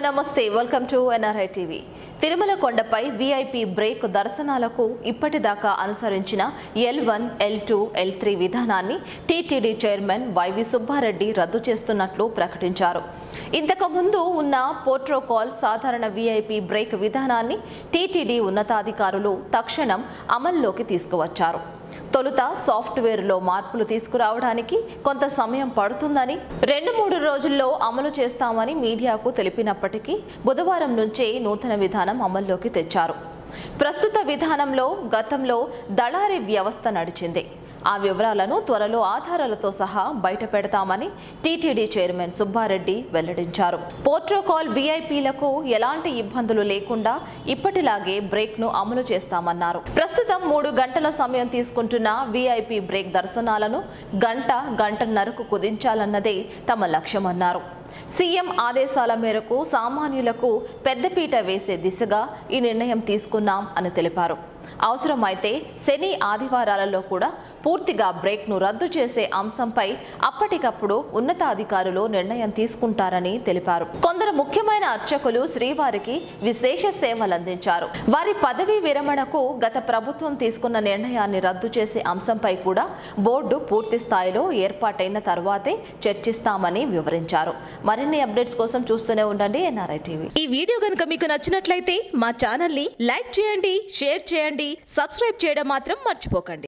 నమస్తే welcome to NRI TV Tirumala కొండపై VIP break దర్శనాలకు ఇప్పటిదాకా అనుసరించిన L one L two L three విధానాన్ని టీటీడీ చైర్మన్ వైవి సుబ్బారెడ్డి రద్దు చేస్తున్నట్లు ప్రకటించారు ఇంతకు ముందు ఉన్న ప్రోటోకాల్ సాధారణ వీఐపీ బ్రేక్ విధానాన్ని టీటీడీ ఉన్నతాధికారులు తక్షణం అమల్లోకి తీసుకువచ్చారు తొలుత సాఫ్ట్వేర్లో మార్పులు తీసుకురావడానికి కొంత సమయం పడుతుందని రెండు మూడు రోజుల్లో అమలు చేస్తామని మీడియాకు తెలిపినప్పటికీ బుధవారం నుంచే నూతన విధానం అమల్లోకి తెచ్చారు ప్రస్తుత విధానంలో గతంలో దళారీ వ్యవస్థ నడిచింది ఆ వివరాలను త్వరలో ఆధారాలతో సహా బయట పెడతామని టీటీడీ చైర్మన్ సుబ్బారెడ్డి వెల్లడించారు ప్రోటోకాల్ వీఐపీలకు ఎలాంటి ఇబ్బందులు లేకుండా ఇప్పటిలాగే బ్రేక్ ను అమలు చేస్తామన్నారు ప్రస్తుతం మూడు గంటల సమయం తీసుకుంటున్న వీఐపీ బ్రేక్ దర్శనాలను గంట గంటన్నరకు కుదించాలన్నదే తమ లక్ష్యమన్నారు సీఎం ఆదేశాల మేరకు సామాన్యులకు పెద్దపీట వేసే దిశగా ఈ నిర్ణయం తీసుకున్నాం అని తెలిపారు అవసరమైతే శని ఆదివారాలలో కూడా పూర్తిగా బ్రేక్ను రద్దు చేసే అంశంపై అప్పటికప్పుడు ఉన్నతాధికారులు నిర్ణయం తీసుకుంటారని తెలిపారు కొందరు ముఖ్యమైన అర్చకులు శ్రీవారికి విశేష సేవలందించారు వారి పదవీ విరమణకు గత ప్రభుత్వం తీసుకున్న నిర్ణయాన్ని రద్దు చేసే అంశంపై కూడా బోర్డు పూర్తి స్థాయిలో ఏర్పాటైన తర్వాతే చర్చిస్తామని వివరించారు మరిన్ని అప్డేట్స్ కోసం చూస్తూనే ఉండండి ఎన్ఆర్ఐ టీవీ ఈ వీడియో గనుక మీకు నచ్చినట్లయితే మా ఛానల్ ని లైక్ చేయండి షేర్ చేయండి సబ్స్క్రైబ్ చేయడం మాత్రం మర్చిపోకండి